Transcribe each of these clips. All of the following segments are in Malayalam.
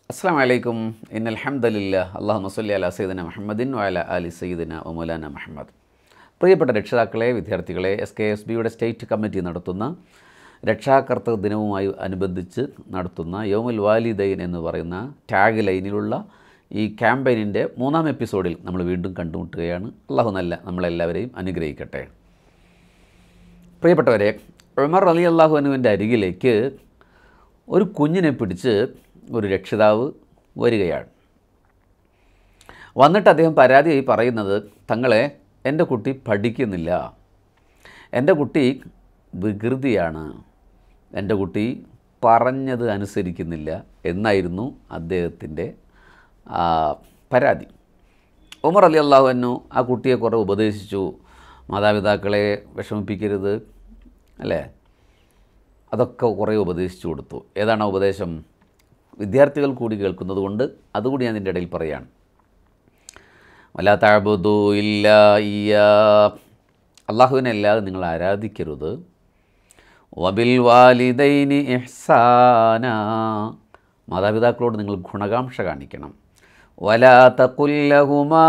അസ്സാം വലൈക്കും ഇൻ അലഹമ്മദില്ല അള്ളാഹു മസ്ലി അല സയ്യിദന മുഹമ്മദിൻ വല അലി സയ്യിദന ഒമൗലാന മുഹമ്മദ് പ്രിയപ്പെട്ട രക്ഷിതാക്കളെ വിദ്യാർത്ഥികളെ എസ് കെ എസ് ബിയുടെ സ്റ്റേറ്റ് കമ്മിറ്റി നടത്തുന്ന രക്ഷാകർത്തൃ ദിനവുമായി അനുബന്ധിച്ച് നടത്തുന്ന യോമുൽ വാലിദൈൻ എന്ന് പറയുന്ന ടാഗ് ലൈനിലുള്ള ഈ ക്യാമ്പയിനിൻ്റെ മൂന്നാം എപ്പിസോഡിൽ നമ്മൾ വീണ്ടും കണ്ടുമുട്ടുകയാണ് അള്ളാഹു നല്ല നമ്മളെല്ലാവരെയും അനുഗ്രഹിക്കട്ടെ പ്രിയപ്പെട്ടവരെ ഉമർ അലി അള്ളാഹു അനുവിൻ്റെ അരികിലേക്ക് ഒരു കുഞ്ഞിനെ പിടിച്ച് ഒരു രക്ഷിതാവ് വരികയാണ് വന്നിട്ട് അദ്ദേഹം പരാതിയായി പറയുന്നത് തങ്ങളെ എൻ്റെ കുട്ടി പഠിക്കുന്നില്ല എൻ്റെ കുട്ടി വികൃതിയാണ് എൻ്റെ കുട്ടി പറഞ്ഞത് അനുസരിക്കുന്നില്ല എന്നായിരുന്നു അദ്ദേഹത്തിൻ്റെ ആ, പരാതി ഉമർ അലി അള്ളാഹുവിനു ആ കുട്ടിയെ കുറേ ഉപദേശിച്ചു മാതാപിതാക്കളെ വിഷമിപ്പിക്കരുത് അല്ലേ അതൊക്കെ കുറേ ഉപദേശിച്ചു കൊടുത്തു ഏതാണ് ആ ഉപദേശം വിദ്യാർത്ഥികൾ കൂടി കേൾക്കുന്നത് കൊണ്ട് അതുകൂടി ഞാൻ ഇതിൻ്റെ ഇടയിൽ പറയാണ് വല്ലാ താബുദു ഇല്ല ഇയ്യാ അള്ളാഹുവിനെ അല്ലാതെ നിങ്ങൾ ആരാധിക്കരുത് വബിൽ വാലിദൈനി ഇഹ്സാന മാതാപിതാക്കളോട് നിങ്ങൾ ഗുണകാംക്ഷ കാണിക്കണം വലാ തകുല്ലഹുമാ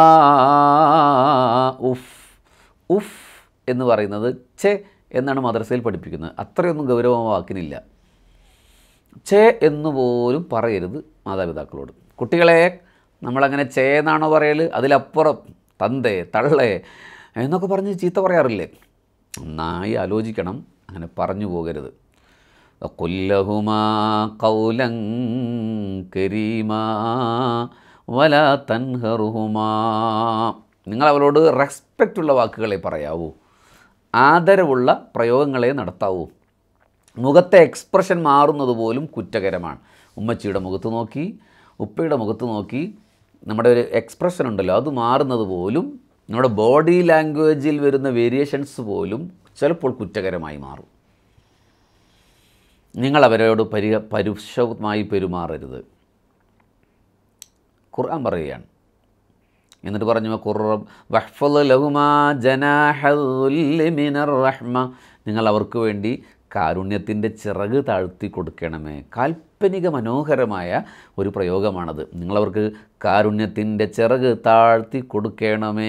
ഉഫ് ഉഫ് എന്ന് പറയുന്നത് ചെ എന്നാണ് മദ്രസയിൽ പഠിപ്പിക്കുന്നത് അത്രയൊന്നും ഗൗരവമായ വാക്കിനില്ല ചേ എന്ന് പോലും പറയരുത് മാതാപിതാക്കളോട് കുട്ടികളെ നമ്മളങ്ങനെ ചേ എന്നാണോ പറയൽ അതിലപ്പുറം തന്തേ തള്ളേ എന്നൊക്കെ പറഞ്ഞ് ചീത്ത പറയാറില്ലേ നന്നായി ആലോചിക്കണം അങ്ങനെ പറഞ്ഞു പോകരുത് കൊല്ലഹുമാ കൗലം കരീമാ വല തൻഹറുഹുമാ നിങ്ങൾ അവരോട് റെസ്പെക്റ്റ് ഉള്ള വാക്കുകളെ പറയാവൂ ആദരവുള്ള പ്രയോഗങ്ങളെ നടത്താവൂ മുഖത്തെ എക്സ്പ്രഷൻ മാറുന്നത് പോലും കുറ്റകരമാണ് ഉമ്മച്ചിയുടെ മുഖത്ത് നോക്കി ഉപ്പയുടെ മുഖത്ത് നോക്കി നമ്മുടെ ഒരു എക്സ്പ്രഷൻ ഉണ്ടല്ലോ അത് മാറുന്നത് പോലും നമ്മുടെ ബോഡി ലാംഗ്വേജിൽ വരുന്ന വേരിയേഷൻസ് പോലും ചിലപ്പോൾ കുറ്റകരമായി മാറും നിങ്ങൾ അവരോട് പരി പരുഷമായി പെരുമാറരുത് ഖുർആൻ പറയുകയാണ് എന്നിട്ട് പറഞ്ഞു ഖുറ വഹ്ഫദ് ലഹുമാ ജനാഹുല്ലി മിനർ റഹ്മ നിങ്ങൾ അവർക്ക് വേണ്ടി കാരുണ്യത്തിൻ്റെ ചിറക് താഴ്ത്തി കൊടുക്കണമേ കാൽപ്പനിക മനോഹരമായ ഒരു പ്രയോഗമാണത് നിങ്ങളവർക്ക് കാരുണ്യത്തിൻ്റെ ചിറക് താഴ്ത്തി കൊടുക്കണമേ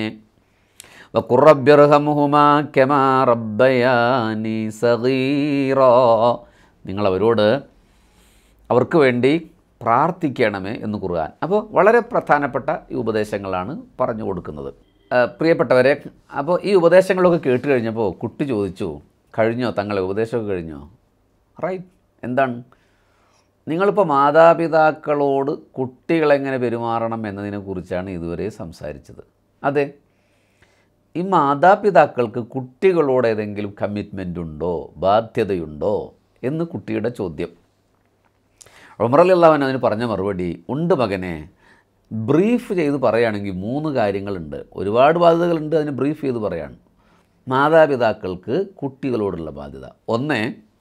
വഖുറബ്യർഹമുഹുമാ കെമാ റബ്ബയാനി സഗീറോ നിങ്ങളവരോട് അവർക്ക് വേണ്ടി പ്രാർത്ഥിക്കണമേ എന്ന് ഖുർആൻ അപ്പോൾ വളരെ പ്രധാനപ്പെട്ട ഈ ഉപദേശങ്ങളാണ് പറഞ്ഞു കൊടുക്കുന്നത് ആ, പ്രിയപ്പെട്ടവരെ അപ്പോൾ ഈ ഉപദേശങ്ങളൊക്കെ കേട്ട് കഴിഞ്ഞപ്പോൾ കുട്ടി ചോദിച്ചു കഴിഞ്ഞോ തങ്ങളെ ഉപദേശമൊക്കെ കഴിഞ്ഞോ റൈറ്റ് എന്താണ് നിങ്ങളിപ്പോൾ മാതാപിതാക്കളോട് കുട്ടികളെങ്ങനെ പെരുമാറണം എന്നതിനെക്കുറിച്ചാണ് ഇതുവരെ സംസാരിച്ചത് അതെ ഈ മാതാപിതാക്കൾക്ക് കുട്ടികളോട് ഏതെങ്കിലും കമ്മിറ്റ്മെൻ്റ് ഉണ്ടോ ബാധ്യതയുണ്ടോ എന്ന് കുട്ടിയുടെ ചോദ്യം ഉമറലി അള്ളാഹൻ അതിന് പറഞ്ഞ മറുപടി ഉണ്ട് മകനെ ബ്രീഫ് ചെയ്ത് പറയുകയാണെങ്കിൽ മൂന്ന് കാര്യങ്ങളുണ്ട് ഒരുപാട് ബാധ്യതകളുണ്ട് അതിന് ബ്രീഫ് ചെയ്ത് പറയാണ് മാതാപിതാക്കൾക്ക് കുട്ടികളോടുള്ള ബാധ്യത ഒന്ന്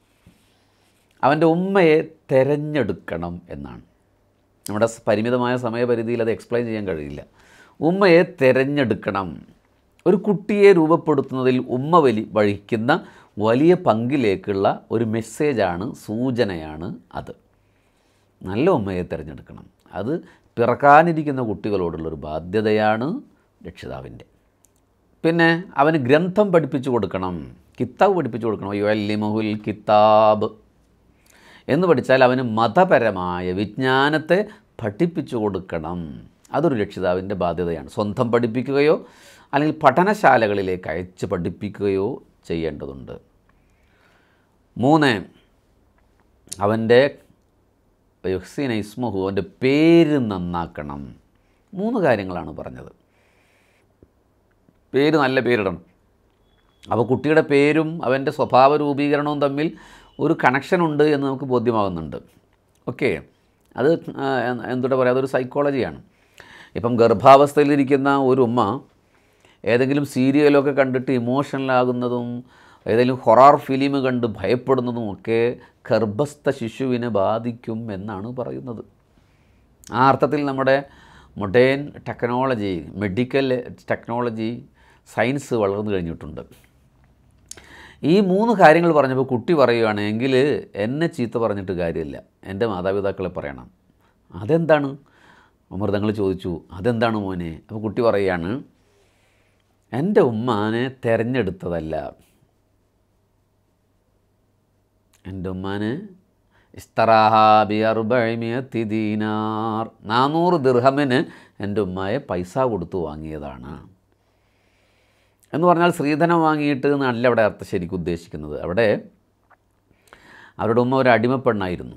അവൻ്റെ ഉമ്മയെ തിരഞ്ഞെടുക്കണം എന്നാണ് നമ്മുടെ സ് പരിമിതമായ സമയപരിധിയിൽ അത് എക്സ്പ്ലെയിൻ ചെയ്യാൻ കഴിയില്ല ഉമ്മയെ തിരഞ്ഞെടുക്കണം ഒരു കുട്ടിയെ രൂപപ്പെടുത്തുന്നതിൽ ഉമ്മ വലി വഹിക്കുന്ന വലിയ പങ്കിലേക്കുള്ള ഒരു മെസ്സേജാണ് സൂചനയാണ് അത് നല്ല ഉമ്മയെ തിരഞ്ഞെടുക്കണം അത് പിറക്കാനിരിക്കുന്ന കുട്ടികളോടുള്ളൊരു ബാധ്യതയാണ് രക്ഷിതാവിൻ്റെ പിന്നെ അവന് ഗ്രന്ഥം പഠിപ്പിച്ചു കൊടുക്കണം കിതാബ് പഠിപ്പിച്ചു കൊടുക്കണം യുഅല്ലിമഹുൽ കിതാബ് എന്ന് പഠിച്ചാൽ അവന് മതപരമായ വിജ്ഞാനത്തെ പഠിപ്പിച്ചു കൊടുക്കണം അതൊരു രക്ഷിതാവിൻ്റെ ബാധ്യതയാണ് സ്വന്തം പഠിപ്പിക്കുകയോ അല്ലെങ്കിൽ പഠനശാലകളിലേക്ക് അയച്ച് പഠിപ്പിക്കുകയോ ചെയ്യേണ്ടതുണ്ട് മൂന്ന് അവൻ്റെ യുഹ്സീന ഇസ്മഹു അവൻ്റെ പേര് നന്നാക്കണം മൂന്ന് കാര്യങ്ങളാണ് പറഞ്ഞത് പേര് നല്ല പേരിടണം അപ്പോൾ കുട്ടിയുടെ പേരും അവൻ്റെ സ്വഭാവ രൂപീകരണവും തമ്മിൽ ഒരു കണക്ഷൻ ഉണ്ട് എന്ന് നമുക്ക് ബോധ്യമാകുന്നുണ്ട് ഓക്കെ അത് ആ, എന്ത് എന്തുട്ടാ പറയുക അതൊരു സൈക്കോളജിയാണ് ഇപ്പം ഗർഭാവസ്ഥയിലിരിക്കുന്ന ഒരു ഉമ്മ ഏതെങ്കിലും സീരിയലൊക്കെ കണ്ടിട്ട് ഇമോഷണലാകുന്നതും ഏതെങ്കിലും ഹൊറാർ ഫിലിം കണ്ട് ഭയപ്പെടുന്നതും ഒക്കെ ഗർഭസ്ഥ ശിശുവിനെ ബാധിക്കും എന്നാണ് പറയുന്നത് ആ അർത്ഥത്തിൽ നമ്മുടെ modern technology medical technology science വളർന്നു കഴിഞ്ഞിട്ടുണ്ട് ഈ മൂന്ന് കാര്യങ്ങൾ പറഞ്ഞപ്പോൾ കുട്ടി പറയുകയാണെങ്കിൽ എന്നെ ചീത്ത പറഞ്ഞിട്ട് കാര്യമില്ല എൻ്റെ മാതാപിതാക്കളെ പറയണം അതെന്താണ് ഉമർ തങ്ങൾ ചോദിച്ചു അതെന്താണ് മോനെ അപ്പോൾ കുട്ടി പറയുകയാണ് എൻ്റെ ഉമ്മാനെ തിരഞ്ഞെടുത്തതല്ല എൻ്റെ ഉമ്മാനെ ഇസ്തറാഹാബിയർബിയത്തി ദീനാർ നാനൂറ് ദിർഹമിന് എൻ്റെ ഉമ്മയെ പൈസ കൊടുത്തു വാങ്ങിയതാണ് എന്ന് പറഞ്ഞാൽ സ്ത്രീധനം വാങ്ങിയിട്ട് എന്നല്ല അവിടെ അർത്ഥം ശരിക്കും ഉദ്ദേശിക്കുന്നത് അവിടെ അവരുടെ ഉമ്മ ഒരു അടിമപ്പെണ്ണായിരുന്നു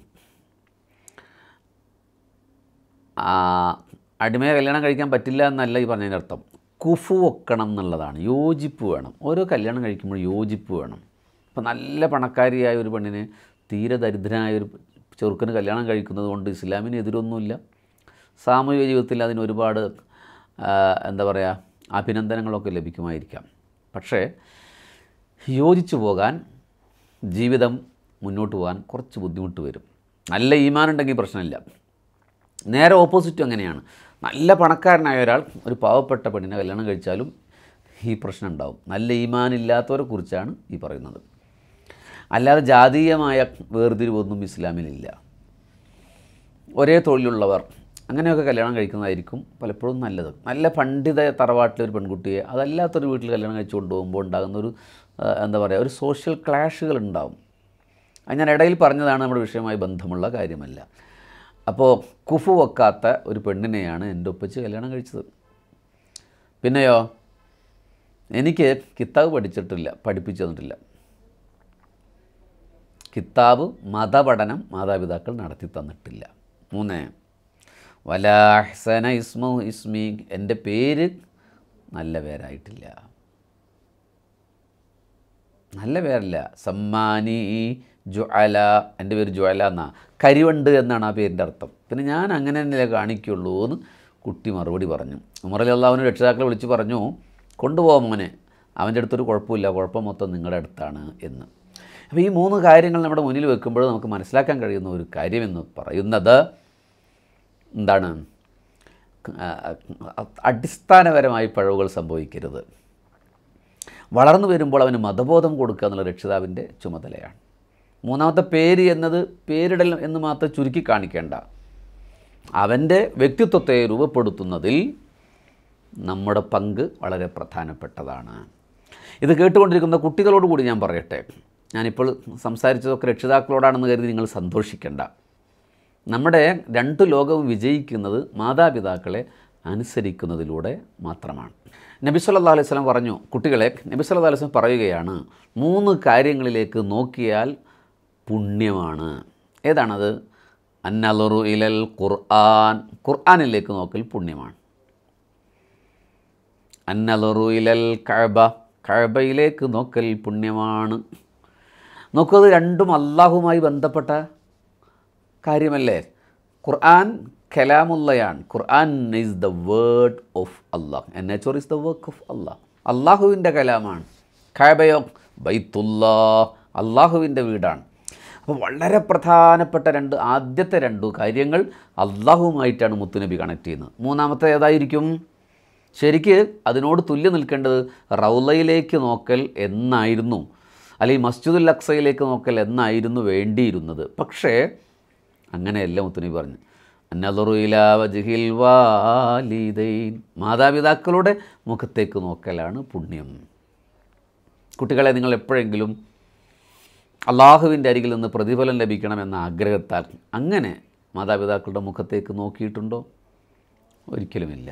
ആ, അടിമയെ കല്യാണം കഴിക്കാൻ പറ്റില്ല എന്നല്ല ഈ പറഞ്ഞതിൻ്റെ അർത്ഥം കുഫു വെക്കണം എന്നുള്ളതാണ് യോജിപ്പ് വേണം ഓരോ കല്യാണം കഴിക്കുമ്പോൾ യോജിപ്പ് വേണം ഇപ്പം നല്ല പണക്കാരിയായ ഒരു പെണ്ണിനെ തീരെ ദരിദ്രനായ ഒരു ചെറുക്കന് കല്യാണം കഴിക്കുന്നത് കൊണ്ട് ഇസ്ലാമിന് എതിരൊന്നുമില്ല സാമൂഹിക ജീവിതത്തിൽ അതിന് ഒരുപാട് ആ, എന്താ പറയുക അഭിനന്ദനങ്ങളൊക്കെ ലഭിക്കുമായിരിക്കാം പക്ഷേ യോജിച്ചു പോകാൻ ജീവിതം മുന്നോട്ട് പോകാൻ കുറച്ച് ബുദ്ധിമുട്ട് വരും നല്ല ഈമാനുണ്ടെങ്കിൽ പ്രശ്നമില്ല നേരെ ഓപ്പോസിറ്റും അങ്ങനെയാണ് നല്ല പണക്കാരനായ ഒരാൾ ഒരു പാവപ്പെട്ട പെണ്ണിനെ കല്യാണം കഴിച്ചാലും ഈ പ്രശ്നം ഉണ്ടാവും നല്ല ഈമാനില്ലാത്തവരെ കുറിച്ചാണ് ഈ പറയുന്നത് അല്ലാതെ ജാതീയമായ വേർതിരിവൊന്നും ഇസ്ലാമിലില്ല ഒരേ തൊഴിലുള്ളവർ അങ്ങനെയൊക്കെ കല്യാണം കഴിക്കുന്നതായിരിക്കും പലപ്പോഴും നല്ലത് നല്ല പണ്ഡിത തറവാട്ടിലെ ഒരു പെൺകുട്ടിയെ അതല്ലാത്തൊരു വീട്ടിൽ കല്യാണം കഴിച്ചു കൊണ്ടുപോകുമ്പോൾ ഉണ്ടാകുന്നൊരു ആ, എന്താ പറയുക ഒരു സോഷ്യൽ ക്ലാഷുകൾ ഉണ്ടാവും അത് ഞാൻ ഇടയിൽ പറഞ്ഞതാണ് നമ്മുടെ വിഷയവുമായി ബന്ധമുള്ള കാര്യമല്ല അപ്പോൾ കുഫു വെക്കാത്ത ഒരു പെണ്ണിനെയാണ് എൻ്റെ ഒപ്പിച്ച് കല്യാണം കഴിച്ചത് പിന്നെയോ എനിക്ക് കിതാബ് പഠിച്ചിട്ടില്ല പഠിപ്പിച്ചു തന്നിട്ടില്ല കിതാബ് മതപഠനം മാതാപിതാക്കൾ നടത്തി തന്നിട്ടില്ല മൂന്ന് വലാഹ്സന ഇസ്മു ഇസ്മി എൻ്റെ പേര് നല്ല പേരായിട്ടില്ല നല്ല പേരല്ല സമ്മാനി ജുഅല എൻ്റെ പേര് ജുഅല എന്നാ കരിവണ്ട് എന്നാണ് ആ പേരിൻ്റെ അർത്ഥം പിന്നെ ഞാൻ അങ്ങനെ തന്നെ കാണിക്കുള്ളൂ എന്ന് കുട്ടി മറുപടി പറഞ്ഞു ഉമറലി അള്ളാഹുവിന് രക്ഷിതാക്കളെ വിളിച്ച് പറഞ്ഞു കൊണ്ടുപോകാം മോനെ അവൻ്റെ അടുത്തൊരു കുഴപ്പമില്ല കുഴപ്പം മൊത്തം നിങ്ങളുടെ അടുത്താണ് എന്ന് അപ്പോൾ ഈ മൂന്ന് കാര്യങ്ങൾ നമ്മുടെ മുന്നിൽ വെക്കുമ്പോൾ നമുക്ക് മനസ്സിലാക്കാൻ കഴിയുന്ന ഒരു കാര്യമെന്ന് പറയുന്നത് എന്താണ് ആ, അടിസ്ഥാനപരമായി പിഴവുകൾ സംഭവിക്കരുത് വളർന്നു വരുമ്പോൾ അവന് മതബോധം കൊടുക്കുക എന്നുള്ള രക്ഷിതാവിൻ്റെ ചുമതലയാണ് മൂന്നാമത്തെ പേര് എന്നത് പേരിടൽ എന്ന് മാത്രം ചുരുക്കി കാണിക്കേണ്ട അവൻ്റെ വ്യക്തിത്വത്തെ രൂപപ്പെടുത്തുന്നതിൽ നമ്മുടെ പങ്ക് വളരെ പ്രധാനപ്പെട്ടതാണ് ഇത് കേട്ടുകൊണ്ടിരിക്കുന്ന കുട്ടികളോട് കൂടി ഞാൻ പറയട്ടെ ഞാനിപ്പോൾ സംസാരിച്ചതൊക്കെ രക്ഷിതാക്കളോടാണെന്ന് കരുതി നിങ്ങൾ സന്തോഷിക്കേണ്ട നമ്മുടെ രണ്ട് ലോകവും വിജയിക്കുന്നത് മാതാപിതാക്കളെ അനുസരിക്കുന്നതിലൂടെ മാത്രമാണ് നബി സല്ലല്ലാഹു അലൈഹി വസല്ലം പറഞ്ഞു കുട്ടികളെ നബി സല്ലല്ലാഹു അലൈഹി വസല്ലം പറയുകയാണ് മൂന്ന് കാര്യങ്ങളിലേക്ക് നോക്കിയാൽ പുണ്യമാണ് ഏതാണത് അന്നലുറു ഇലൽ ഖുർആൻ ഖുർആനിലേക്ക് നോക്കൽ പുണ്യമാണ് അന്നലുറു ഇലൽ കഅബ കഅബയിലേക്ക് നോക്കൽ പുണ്യമാണ് നോക്കൂ അത് രണ്ടും അള്ളാഹുമായി ബന്ധപ്പെട്ട കാര്യമല്ലേ ഖുർആൻ കലാമുള്ളയാണ് Quran is the word of Allah and nature is the work of Allah അള്ളാഹുവിൻ്റെ കലാമാണ് ഖാബയോ ബൈത്തുല്ലാ അള്ളാഹുവിൻ്റെ വീടാണ് അപ്പോൾ വളരെ പ്രധാനപ്പെട്ട രണ്ട് ആദ്യത്തെ രണ്ടു കാര്യങ്ങൾ അള്ളാഹുവുമായിട്ടാണ് മുത്തുനബി കണക്ട് ചെയ്യുന്നത് മൂന്നാമത്തെ ഏതായിരിക്കും ശരിക്ക് അതിനോട് തുല്യം നിൽക്കേണ്ടത് റൗലയിലേക്ക് നോക്കൽ എന്നായിരുന്നു അല്ലെങ്കിൽ മസ്ജിദുൽ അക്സയിലേക്ക് നോക്കൽ എന്നായിരുന്നു വേണ്ടിയിരുന്നത് പക്ഷേ അങ്ങനെയല്ല മുത്തുനബി പറഞ്ഞു അന്നദറു ഇലാ വജ്ഹിൽ വാലിദൈൻ മാതാപിതാക്കളുടെ മുഖത്തേക്ക് നോക്കലാണ് പുണ്യം കുട്ടികളെ നിങ്ങൾ എപ്പോഴെങ്കിലും അള്ളാഹുവിൻ്റെ അരികിൽ നിന്ന് പ്രതിഫലം ലഭിക്കണമെന്ന ആഗ്രഹത്താൽ അങ്ങനെ മാതാപിതാക്കളുടെ മുഖത്തേക്ക് നോക്കിയിട്ടുണ്ടോ ഒരിക്കലുമില്ല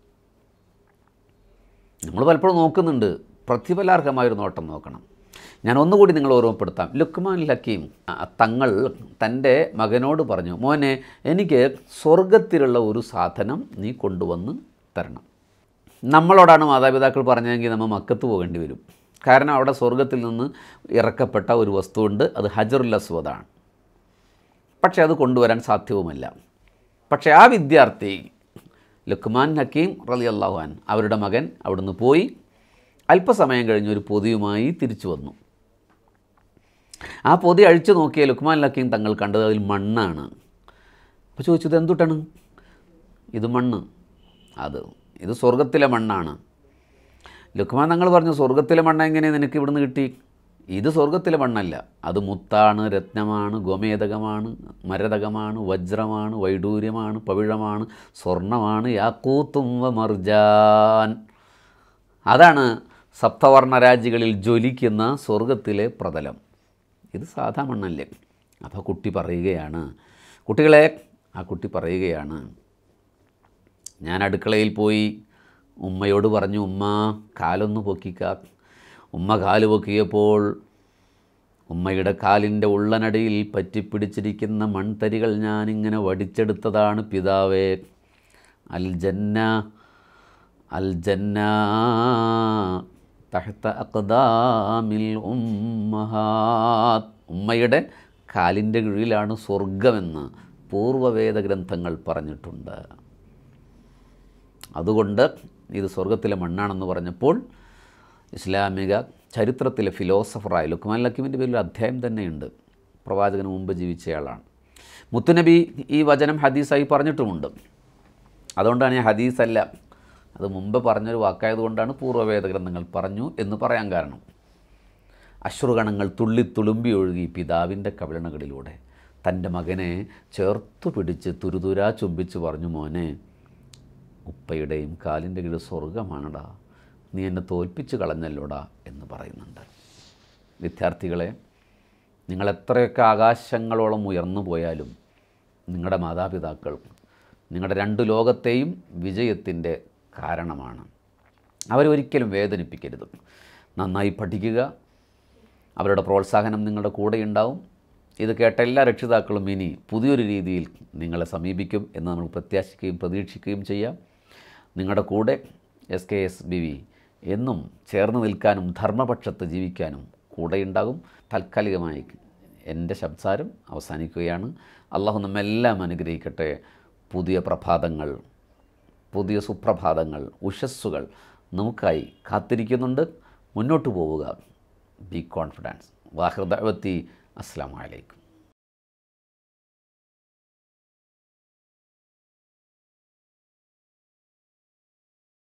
നമ്മൾ പലപ്പോഴും നോക്കുന്നുണ്ട് പ്രതിഫലാർഹമായൊരു നോട്ടം നോക്കണം ഞാൻ ഒന്നുകൂടി നിങ്ങൾ ഓർമ്മപ്പെടുത്താം ലുക്മാൻ ഹക്കീം ആ, തങ്ങൾ തൻ്റെ മകനോട് പറഞ്ഞു മോനെ എനിക്ക് സ്വർഗത്തിലുള്ള ഒരു സാധനം നീ കൊണ്ടുവന്ന് തരണം നമ്മളോടാണ് മാതാപിതാക്കൾ പറഞ്ഞതെങ്കിൽ നമ്മൾ മക്കത്ത് പോകേണ്ടി വരും കാരണം അവിടെ സ്വർഗത്തിൽ നിന്ന് ഇറക്കപ്പെട്ട ഒരു വസ്തുവുണ്ട് അത് ഹജറുൽ അസ്വദാണ് പക്ഷേ അത് കൊണ്ടുവരാൻ സാധ്യവുമല്ല പക്ഷേ ആ വിദ്യാർത്ഥി ലുക്മാൻ ഹക്കീം റലി അള്ളാഹുവാൻ അവരുടെ മകൻ അവിടുന്ന് പോയി അല്പസമയം കഴിഞ്ഞ് ഒരു പൊതിയുമായി തിരിച്ചു വന്നു ആ പൊതി അഴിച്ചു നോക്കിയ ലുക്മാൻ ഹക്കീം തങ്ങൾ കണ്ടത് അതിൽ മണ്ണാണ് അപ്പോൾ ചോദിച്ചത് എന്തുട്ടാണ് ഇത് മണ്ണ് അത് ഇത് സ്വർഗത്തിലെ മണ്ണാണ് ലുക്മാൻ തങ്ങൾ പറഞ്ഞു സ്വർഗത്തിലെ മണ്ണ് എങ്ങനെ നിനക്ക് ഇവിടുന്ന് കിട്ടി ഇത് സ്വർഗത്തിലെ മണ്ണല്ല അത് മുത്താണ് രത്നമാണ് ഗോമേതകമാണ് മരതകമാണ് വജ്രമാണ് വൈഡൂര്യമാണ് പവിഴമാണ് സ്വർണമാണ് യാക്കൂത്തും വ മർജാൻ അതാണ് സപ്തവർണ്ണ രാജ്യങ്ങളിൽ ജ്വലിക്കുന്ന സ്വർഗത്തിലെ പ്രതലം ഇത് സാധാ മണ്ണല്ലേ അപ്പോൾ കുട്ടി പറയുകയാണ് കുട്ടികളെ ആ കുട്ടി പറയുകയാണ് ഞാൻ അടുക്കളയിൽ പോയി ഉമ്മയോട് പറഞ്ഞു ഉമ്മ കാലൊന്ന് പൊക്കിക്ക ഉമ്മ കാല് പൊക്കിയപ്പോൾ ഉമ്മയുടെ കാലിൻ്റെ ഉള്ളനടിയിൽ പറ്റിപ്പിടിച്ചിരിക്കുന്ന മൺതരികൾ ഞാനിങ്ങനെ വടിച്ചെടുത്തതാണ് പിതാവേ അൽ ജന്ന അൽ ജന്ന തഹത്ത അക്ദാമിൽ ഉമ്മഹാത്ത് ഉമ്മയുടെ കാലിൻ്റെ കീഴിലാണ് സ്വർഗമെന്ന് പൂർവ്വവേദ ഗ്രന്ഥങ്ങൾ പറഞ്ഞിട്ടുണ്ട് അതുകൊണ്ട് ഇത് സ്വർഗത്തിലെ മണ്ണാണെന്ന് പറഞ്ഞപ്പോൾ ഇസ്ലാമിക ചരിത്രത്തിലെ ഫിലോസഫറായ ലുക്മാൻ ലക്കീമിൻ്റെ പേരിൽ ഒരു അധ്യായം തന്നെയുണ്ട് പ്രവാചകന് മുമ്പ് ജീവിച്ചയാളാണ് മുത്തുനബി ഈ വചനം ഹദീസായി പറഞ്ഞിട്ടുമുണ്ട് അതുകൊണ്ടാണ് ഞാൻ ഹദീസല്ല അത് മുമ്പ് പറഞ്ഞൊരു വാക്കായതുകൊണ്ടാണ് പൂർവ്വവേദ ഗ്രന്ഥങ്ങൾ പറഞ്ഞു എന്ന് പറയാൻ കാരണം അശ്രുഗണങ്ങൾ തുള്ളി തുളുമ്പി ഒഴുകി പിതാവിൻ്റെ കവിളണകളിലൂടെ തൻ്റെ മകനെ ചേർത്തു പിടിച്ച് തുരുതുരാ ചുംബിച്ച് പറഞ്ഞു മോനെ ഉപ്പയുടെയും കാലിൻ്റെ കീഴിൽ സ്വർഗമാണടാ നീ എന്നെ തോൽപ്പിച്ച് കളഞ്ഞല്ലോടാ എന്ന് പറയുന്നുണ്ട് വിദ്യാർത്ഥികളെ നിങ്ങൾ എത്രയൊക്കെ ആകാശങ്ങളോളം ഉയർന്നു പോയാലും നിങ്ങളുടെ മാതാപിതാക്കൾ നിങ്ങളുടെ രണ്ട് ലോകത്തെയും വിജയത്തിൻ്റെ കാരണമാണ് അവരൊരിക്കലും വേദനിപ്പിക്കരുത് നന്നായി പഠിക്കുക അവരുടെ പ്രോത്സാഹനം നിങ്ങളുടെ കൂടെയുണ്ടാവും ഇത് കേട്ട എല്ലാ രക്ഷിതാക്കളും ഇനി പുതിയൊരു രീതിയിൽ നിങ്ങളെ സമീപിക്കും എന്ന് നമ്മൾ പ്രത്യാശിക്കുകയും പ്രതീക്ഷിക്കുകയും ചെയ്യാം നിങ്ങളുടെ കൂടെ S K S B V എന്നും ചേർന്ന് നിൽക്കാനും ധർമ്മപക്ഷത്ത് ജീവിക്കാനും കൂടെയുണ്ടാകും താൽക്കാലികമായി എൻ്റെ ശബ്ദാരം അവസാനിക്കുകയാണ് അള്ളാഹു നമ്മെല്ലാം അനുഗ്രഹിക്കട്ടെ പുതിയ പ്രഭാതങ്ങൾ പുതിയ സുപ്രഭാതങ്ങൾ ഉഷസ്സുകൾ നമുക്കായി കാത്തിരിക്കുന്നുണ്ട് മുന്നോട്ട് പോവുക ബി കോൺഫിഡൻസ് വാഹൃദവത്തി അസ്സാം വലൈക്കും